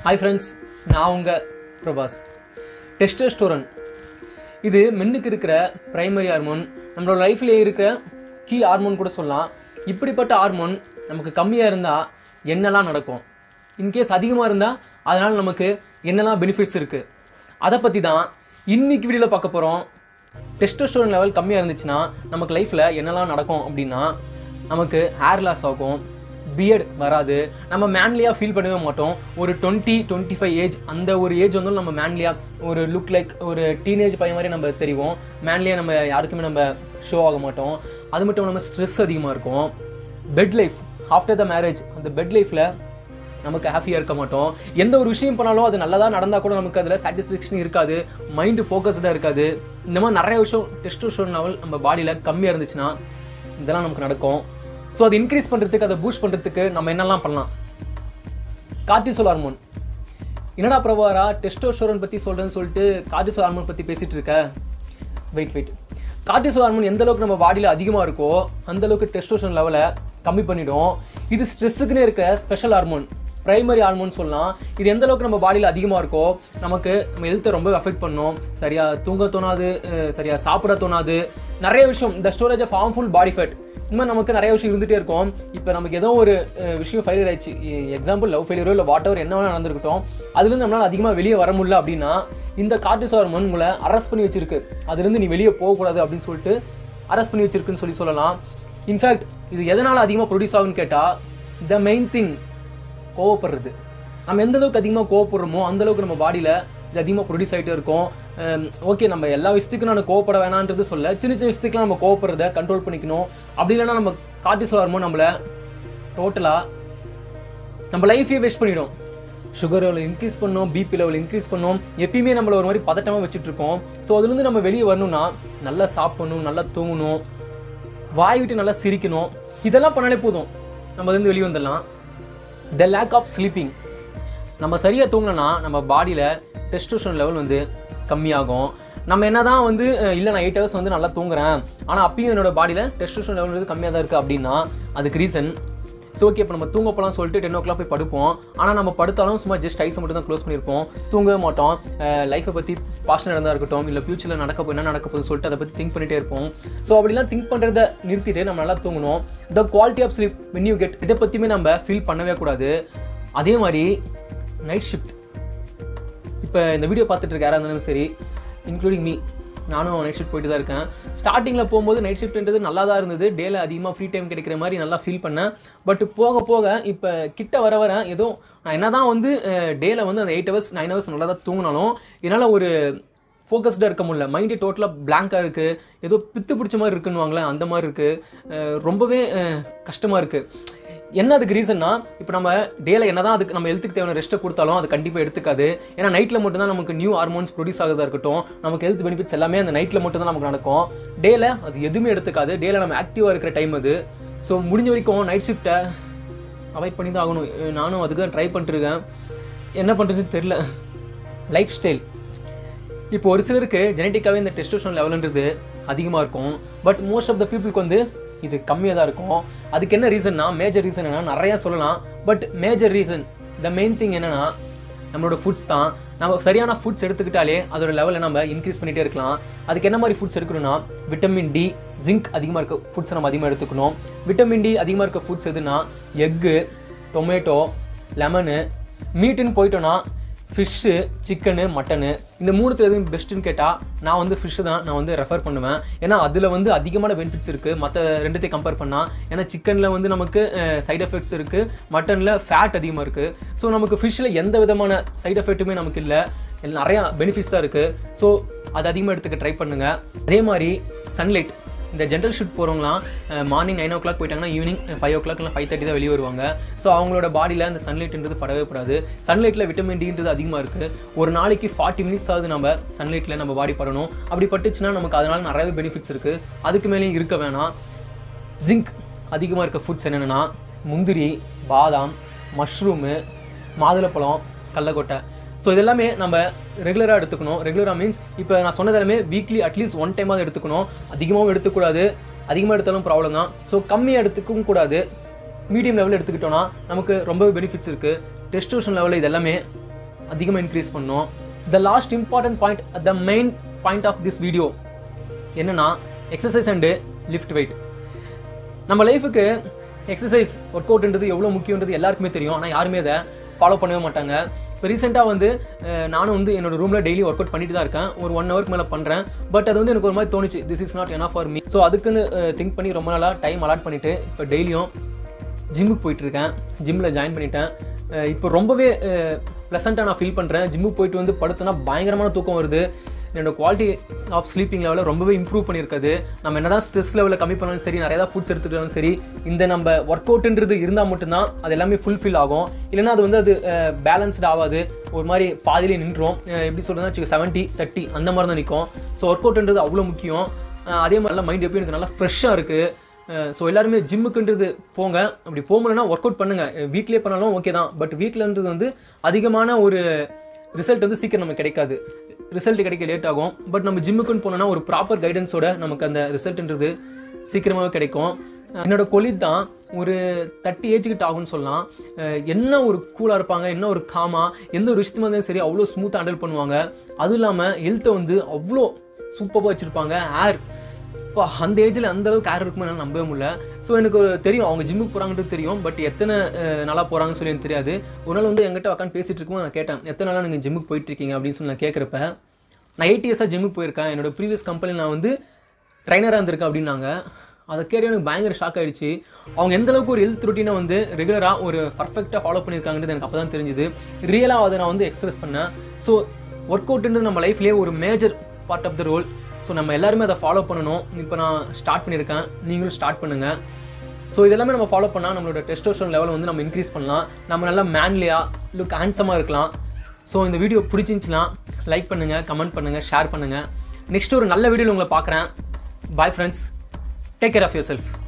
hi friends நான் உங்கள் பிரபாஸ் டெஸ்டோஸ்டோரன் இது மென்னுக்கு இருக்கிற பிரைமரி ஹார்மோன் நம்மளோட லைஃப்லேயே இருக்கிற கீ ஹார்மோன் கூட சொல்லலாம் இப்படிப்பட்ட ஹார்மோன் நமக்கு கம்மியாக இருந்தால் என்னெல்லாம் நடக்கும் இன்கேஸ் அதிகமாக இருந்தால் அதனால் நமக்கு என்னெல்லாம் பெனிஃபிட்ஸ் இருக்குது அதை பற்றி தான் இன்னைக்கு வீடியோவில் பார்க்க போகிறோம் டெஸ்டோஸ்டோரன் லெவல் கம்மியாக இருந்துச்சுன்னா நமக்கு லைஃப்பில் என்னெல்லாம் நடக்கும் அப்படின்னா நமக்கு ஹேர் லாஸ் ஆகும் பியர்டு வராது நம்ம மேன்லியாக ஃபீல் பண்ணவே மாட்டோம் ஒரு டுவெண்ட்டி டுவெண்ட்டி ஃபைவ் ஏஜ் அந்த ஒரு ஏஜ் வந்து நம்ம மேன்லியாக ஒரு லுக் லைக் ஒரு டீனேஜ் பையன் மாதிரி நம்ம தெரிவோம் மேன்லியாக நம்ம யாருக்குமே நம்ம ஷோ ஆக மாட்டோம் அது மட்டும் இல்லாமல் ஸ்ட்ரெஸ் அதிகமாக இருக்கும் bed life after the marriage அந்த பெட் லைஃப்பில் நமக்கு ஹாப்பியாக இருக்க மாட்டோம் எந்த ஒரு விஷயம் பண்ணாலும் அது நல்லதாக நடந்தால் கூட நமக்கு அதில் சாட்டிஸ்ஃபேக்ஷன் இருக்காது மைண்டு ஃபோக்கஸ்டாக இருக்காது இந்த மாதிரி நிறைய விஷயம் டெஸ்டோஸ்டோரன் லெவல் நம்ம பாடியில் கம்மியாக இருந்துச்சுன்னா இதெல்லாம் நமக்கு நடக்கும் ஸோ அதை இன்க்ரீஸ் பண்ணுறதுக்கு அதை பூஸ்ட் பண்ணுறதுக்கு நம்ம என்னெல்லாம் பண்ணலாம் கார்டிசோல் ஹார்மோன் என்னடா பிரபாரா டெஸ்டோஸ்டோரன் பற்றி சொல்கிறேன்னு சொல்லிட்டு கார்டிசோல் ஹார்மோன் பற்றி பேசிகிட்டு இருக்க வெயிட் வெயிட் கார்டிசோல் ஹார்மோன் எந்த அளவுக்கு நம்ம பாடியில் அதிகமாக இருக்கோ அந்த அளவுக்கு டெஸ்டோஸ்டோரன் லெவலை கம்மி பண்ணிடும் இது ஸ்ட்ரெஸ்ஸுக்குன்னே இருக்க ஸ்பெஷல் ஹார்மோன் பிரைமரி ஹார்மோன் சொல்லலாம் இது எந்த அளவுக்கு நம்ம பாடியில் அதிகமாக இருக்கோ நமக்கு நம்ம ஹெல்த்தை ரொம்ப அஃபெக்ட் பண்ணும் சரியா தூங்க தோணாது அஹ் சரியா சாப்பிட தோணாது நிறைய விஷயம் இந்த storage of harmful body fat இன்னும் நமக்கு நிறைய விஷயம் இருந்துகிட்டே இருக்கும் இப்போ நமக்கு ஏதோ ஒரு அஹ், விஷயம் ஃபெயிலியர் ஆயிடுச்சு எக்ஸாம்பிள் லவ் ஃபெயிலியரோ இல்லை வாட் எவர் என்ன வேணா நடந்திருக்கட்டும் அதுலேருந்து நம்மளால் அதிகமாக வெளியே வர முடியல அப்படின்னா இந்த கார்டிஸ் ஹார்மோன் உங்களை அரெஸ்ட் பண்ணி வச்சிருக்கு அதுலேருந்து நீ வெளியே போகக்கூடாது அப்படின்னு சொல்லிட்டு அரெஸ்ட் பண்ணி வச்சிருக்குன்னு சொல்லி சொல்லலாம் இன்ஃபேக்ட் இது எதனால் அதிகமாக ப்ரொடியூஸ் ஆகுன்னு கேட்டால் த மெயின் திங் கோவப்படுறது நம்ம எந்த அளவுக்கு அதிகமாக கோவப்படுறோமோ அந்த அளவுக்கு நம்ம பாடியில் இது அதிகமாக ப்ரொடியூஸ் ஆகிட்டே இருக்கும் ஓகே நம்ம எல்லா விஷயத்துக்கும் நான் கோவப்பட வேணான்றது சொல்ல சின்ன சின்ன விஷயத்துக்குலாம் நம்ம கோவப்படுறத கண்ட்ரோல் பண்ணிக்கணும் அப்படி இல்லைன்னா நம்ம கார்டிசோல் ஹார்மோன் நம்மளை டோட்டலாக நம்ம லைஃபையே வேஸ்ட் பண்ணிடும் சுகர் லெவல் இன்க்ரீஸ் பண்ணோம் பிபி லெவல் இன்க்ரீஸ் பண்ணோம் எப்பயுமே நம்மள ஒரு மாதிரி பதட்டமாக வச்சுட்டு இருக்கோம் ஸோ அதுலேருந்து நம்ம வெளியே வரணும்னா நல்லா சாப்பிடணும் நல்லா தூங்கணும் வாய் விட்டு நல்லா சிரிக்கணும் இதெல்லாம் பண்ணாலே போதும் நம்ம அதுலேருந்து வெளியே வந்துடலாம் த லேக் ஆஃப் ஸ்லீப்பிங் நம்ம சரியாக தூங்கினா நம்ம பாடியில் டெஸ்டோஸ்டரோன் லெவல் வந்து கம்மியாகும் நம்ம என்னதான் வந்து அஹ், இல்லை நான் எயிட் ஹவர்ஸ் வந்து நல்லா தூங்குறேன் ஆனால் அப்பயும் என்னோட பாடியில் டெஸ்டோஸ்டரோன் லெவல் வந்து கம்மியாக தான் இருக்குது அப்படின்னா அதுக்கு ரீசன் ஸோ ஓகே இப்போ நம்ம தூங்க போகலாம் சொல்லிட்டு டென் ஓ கிளாக் போய் படுப்போம் ஆனால் நம்ம படுத்தாலும் சும்மா ஜஸ்ட் ஐஸை மட்டும் தான் க்ளோஸ் பண்ணியிருப்போம் தூங்கவே மாட்டோம் லைஃப்பை பற்றி பாஸ்ட் நடந்தா இருக்கட்டும் இல்லை ஃபியூச்சரில் நடக்க போ என்ன நடக்க போகுதுன்னு சொல்லிட்டு அதை பற்றி திங்க் பண்ணிட்டே இருப்போம் ஸோ அப்படிலாம் திங்க் பண்ணுறத நிறுத்திட்டு நம்ம நல்லா தூங்கணும் the quality of sleep when you get இதை பற்றியுமே நம்ம ஃபீல் பண்ணவே கூடாது அதே மாதிரி நைட் ஷிஃப்ட் இப்போ இந்த வீடியோ பார்த்துட்டு இருக்க யாராக இருந்தாலும் சரி இன்க்ளூடிங் மீ நானும் நைட் ஷிஃப்ட் போயிட்டு தான் இருக்கேன் ஸ்டார்டிங்கில் போகும்போது நைட் ஷிஃப்ட்ன்றது நல்லா தான் இருந்தது டேல அதிகமாக ஃப்ரீ டைம் கிடைக்கிற மாதிரி நல்லா ஃபீல் பண்ணேன் பட் போக போக இப்போ கிட்ட வர வர ஏதோ நான் என்ன தான் வந்து டேல வந்து அந்த எயிட் ஹவர்ஸ் நைன் ஹவர்ஸ் நல்லா தான் தூங்கினாலும் என்னால் ஒரு ஃபோக்கஸ்டாக இருக்க முடியல மைண்டு டோட்டலாக பிளாங்காக இருக்குது ஏதோ பித்து பிடிச்ச மாதிரி இருக்குன்னுவாங்களே அந்த மாதிரி இருக்குது ரொம்பவே கஷ்டமாக இருக்குது என்ன அதுக்கு ரீசன்னா இப்போ நம்ம டேல என்னதான் அதுக்கு நம்ம ஹெல்த்துக்கு தேவையான ரெஸ்ட்டை கொடுத்தாலும் அது கண்டிப்பாக எடுத்துக்காது ஏன்னா நைட்டில் மட்டும்தான் நமக்கு நியூ ஹார்மோன்ஸ் ப்ரொடியூஸ் ஆகுதா இருக்கட்டும் நமக்கு ஹெல்த் பெனிஃபிட்ஸ் எல்லாமே அந்த நைட்டில் மட்டும் தான் நமக்கு நடக்கும் டேல அது எதுவுமே எடுத்துக்காது டேல நம்ம ஆக்டிவாக இருக்கிற டைம் அது ஸோ முடிஞ்ச வரைக்கும் நைட் ஷிஃப்ட்டை அவாய்ட் பண்ணி தான் ஆகணும் அஹ் நானும் அதுக்கு தான் ட்ரை பண்ணிட்டுருக்கேன் என்ன பண்ணுறதுன்னு தெரில லைஃப் ஸ்டைல் இப்போ ஒரு சிலருக்கு ஜெனட்டிக்காகவே இந்த டெஸ்டோஸ்டரோன் லெவல்ன்றது அதிகமாக இருக்கும் பட் மோஸ்ட் ஆஃப் த பீப்புளுக்கு வந்து இது கம்மியாக தான் இருக்கும் அதுக்கு என்ன ரீசன்னா மேஜர் ரீசன் என்னன்னா நிறைய சொல்லலாம் but major reason the main thing என்னன்னா நம்மளோட ஃபுட்ஸ் தான் நம்ம சரியான ஃபுட்ஸ் எடுத்துக்கிட்டாலே அதோட லெவலை நம்ம இன்க்ரீஸ் பண்ணிட்டே இருக்கலாம் அதுக்கு என்ன மாதிரி ஃபுட்ஸ் எடுக்கணும்னா விட்டமின் டி ஜிங்க் அதிகமாக இருக்க ஃபுட்ஸ் நம்ம அதிகமாக எடுத்துக்கணும் விட்டமின் டி அதிகமாக இருக்க ஃபுட்ஸ் எதுனா எக்கு டொமேட்டோ லெமனு மீட்டுன்னு போயிட்டோன்னா ஃபிஷ்ஷு சிக்கனு மட்டனு இந்த மூணுத்துல எதுவும் பெஸ்ட்டுன்னு கேட்டால் நான் வந்து ஃபிஷ்ஷு தான் நான் வந்து ரெஃபர் பண்ணுவேன் ஏன்னா அதில் வந்து அதிகமான பெனிஃபிட்ஸ் இருக்குது மற்ற ரெண்டுத்தையும் கம்பேர் பண்ணால் ஏன்னா சிக்கனில் வந்து நமக்கு சைடு எஃபெக்ட்ஸ் இருக்குது மட்டனில் ஃபேட் அதிகமாக இருக்குது ஸோ நமக்கு ஃபிஷ்ஷில் எந்த விதமான சைடு எஃபெக்ட்டுமே நமக்கு இல்லை நிறையா பெனிஃபிட்ஸ் தான் இருக்குது ஸோ அது அதிகமாக எடுத்துக்க ட்ரை பண்ணுங்கள் அதே மாதிரி சன்லைட் இந்த ஜென்ரல் ஷூட் போகிறவங்களாம் மார்னிங் நைன் ஓ கிளாக் போயிட்டாங்கன்னா ஈவினிங் ஃபைவ் ஓ கிளாக் இல்லை ஃபைவ் தேர்ட்டி தான் வெளியே வருவாங்க ஸோ அவங்களோட பாடியில் அந்த சன்லைட்ன்றது படவே கூடாது சன்லைட்டில் விட்டமின் டின்றது அதிகமாக இருக்குது ஒரு நாளைக்கு ஃபார்ட்டி மினிட்ஸ் ஆகுது நம்ம சன்லைட்டில் நம்ம பாடி படணும் அப்படி பட்டுச்சுன்னா நமக்கு அதனால நிறையவே பெனிஃபிட்ஸ் இருக்குது அதுக்கு மேலேயும் இருக்க வேணாம் ஜிங்க் அதிகமாக இருக்க ஃபுட்ஸ் என்னென்னா முந்திரி பாதாம் மஷ்ரூமு மாதுளப்பழம் கடலக்கொட்டை ஸோ இதெல்லாமே நம்ம ரெகுலராக எடுத்துக்கணும் ரெகுலராக மீன்ஸ் இப்போ நான் சொன்னது எல்லாமே வீக்லி அட்லீஸ்ட் ஒன் டைமாவது எடுத்துக்கணும் அதிகமாகவும் எடுத்துக்கூடாது அதிகமாக எடுத்தாலும் ப்ராப்ளம் தான் ஸோ கம்மியாக எடுத்துக்கவும் கூடாது மீடியம் லெவலில் எடுத்துக்கிட்டோம்னா நமக்கு ரொம்ப பெனிஃபிட்ஸ் இருக்குது டெஸ்டோஷன் லெவலில் இது எல்லாமே அதிகமாக இன்க்ரீஸ் பண்ணோம் the last important point the main point of this video என்னன்னா எக்ஸசைஸ் அண்டு லிஃப்ட் வெயிட் நம்ம லைஃபுக்கு எக்ஸசைஸ் ஒர்க் அவுட்ன்றது எவ்வளோ முக்கியன்றது எல்லாருக்குமே தெரியும் ஆனால் யாருமே அதை ஃபாலோ பண்ணவே மாட்டாங்க இப்போ ரீசெண்டாக வந்து அஹ், நானும் வந்து என்னோட ரூமில் டெய்லி ஒர்க் அவுட் பண்ணிட்டு தான் இருக்கேன் ஒரு ஒன் ஹவருக்கு மேலே பண்ணுறேன் பட் அது வந்து எனக்கு ஒரு மாதிரி தோணுச்சு this is not enough for me so அதுக்குன்னு திங்க் பண்ணி ரொம்ப நாளாக டைம் அலாட் பண்ணிட்டு இப்போ டெய்லியும் ஜிம்முக்கு போயிட்டு இருக்கேன் ஜிம்மில் ஜாயின் பண்ணிட்டேன் அஹ் இப்போ ரொம்பவே ப்ளசண்ட்டாக நான் ஃபீல் பண்ணுறேன் ஜிம்முக்கு போயிட்டு வந்து படுத்தோன்னா பயங்கரமான தூக்கம் வருது என்னோட குவாலிட்டி ஆஃப் ஸ்லீப்பிங் லெவலில் ரொம்பவே இம்ப்ரூவ் பண்ணியிருக்காது நம்ம என்னதான் ஸ்ட்ரெஸ் லெவலில் கம்மி பண்ணாலும் சரி நிறைய தான் ஃபுட்ஸ் எடுத்துக்கிட்டாலும் சரி இந்த நம்ம ஒர்க் அவுட்ன்றது இருந்தால் மட்டும்தான் அது எல்லாமே ஃபுல்ஃபில் ஆகும் இல்லைன்னா அது வந்து அது பேலன்ஸ்டு ஆகாது ஒரு மாதிரி பாதியிலே நின்றோம் அஹ் எப்படி சொல்றதுன்னா வச்சுக்க செவன்ட்டி தேர்ட்டி அந்த மாதிரி தான் நிற்கும் ஸோ ஒர்க் அவுட்ன்றது அவ்வளோ முக்கியம் அஹ் அதே மாதிரி மைண்ட் எப்பயும் எனக்கு நல்லா ஃப்ரெஷ்ஷாக இருக்குது ஸோ எல்லாருமே ஜிம்முக்குன்றது போங்க அப்படி போகலன்னா ஒர்க் அவுட் பண்ணுங்க வீட்லயே பண்ணாலும் ஓகே தான் பட் வீட்டில் இருந்தது வந்து அதிகமான ஒரு ரிசல்ட் வந்து சீக்கிரம் நமக்கு கிடைக்காது ரிசல்ட் கிடைக்க லேட் ஆகும் பட் நம்ம ஜிம்முக்குன்னு போனோம்னா ஒரு ப்ராப்பர் கைடன்ஸோட நமக்கு அந்த ரிசல்ட்ன்றது சீக்கிரமாகவே கிடைக்கும் என்னோட கொலித் தான் ஒரு தேர்ட்டி ஏஜ்கிட்ட ஆகும்னு சொல்லலாம் அஹ் என்ன ஒரு கூலாக இருப்பாங்க என்ன ஒரு காமா எந்த ஒரு விஷயத்துமா இருந்தாலும் சரி அவ்வளோ ஸ்மூத்தாக ஹேண்டில் பண்ணுவாங்க அதுவும் இல்லாமல் ஹெல்த்தை வந்து அவ்வளோ சூப்பராக வச்சுருப்பாங்க ஏர் இப்போ அந்த ஏஜில் அந்த அளவுக்கு கேர் இருக்குமே என்னால் நம்பவே முடியல ஸோ எனக்கு ஒரு தெரியும் அவங்க ஜிம்முக்கு போகிறாங்கன்றது தெரியும் பட் எத்தனை அஹ், நாளா போகிறாங்கன்னு சொல்லி எனக்கு தெரியாது ஒரு நாள் வந்து என்கிட்ட உட்காந்து பேசிட்டு இருக்கும்போது நான் கேட்டேன் எத்தனை நாளாக நீங்கள் ஜிம்முக்கு போயிட்டு இருக்கீங்க அப்படின்னு சொல்லி நான் கேட்குறப்ப நான் எயிட் இயர்ஸாக ஜிம்முக்கு போயிருக்கேன் என்னோட ப்ரீவியஸ் கம்பெனி நான் வந்து ட்ரைனராக இருந்திருக்கேன் அப்படின்னாங்க அதை கேட்டு எனக்கு பயங்கர ஷாக் ஆயிடுச்சு அவங்க எந்த அளவுக்கு ஒரு ஹெல்த் ருட்டீனை வந்து ரெகுலராக ஒரு பர்ஃபெக்டாக ஃபாலோ பண்ணியிருக்காங்கன்றது எனக்கு அப்போ தான் தெரிஞ்சுது ரியலாக அதை நான் வந்து எக்ஸ்பிரஸ் பண்ணேன் ஸோ ஒர்க் அவுட்ன்றது நம்ம லைஃப்லேயே ஒரு major part of the role so நம்ம எல்லாருமே அதை ஃபாலோ பண்ணணும் இப்போ நான் ஸ்டார்ட் பண்ணியிருக்கேன் நீங்களும் ஸ்டார்ட் பண்ணுங்கள் ஸோ இதெல்லாமே நம்ம ஃபாலோ பண்ணால் நம்மளோட டெஸ்டோஸ்டரோன் லெவல் வந்து நம்ம இன்க்ரீஸ் பண்ணலாம் நம்ம நல்லா மேன்லியாக லுக் ஹேண்ட்ஸமாக இருக்கலாம் ஸோ இந்த வீடியோ பிடிச்சிருந்துச்சுன்னா லைக் பண்ணுங்கள் கமெண்ட் பண்ணுங்கள் ஷேர் பண்ணுங்கள் நெக்ஸ்ட் ஒரு நல்ல வீடியோவில் உங்களை பார்க்குறேன் bye friends take care of your self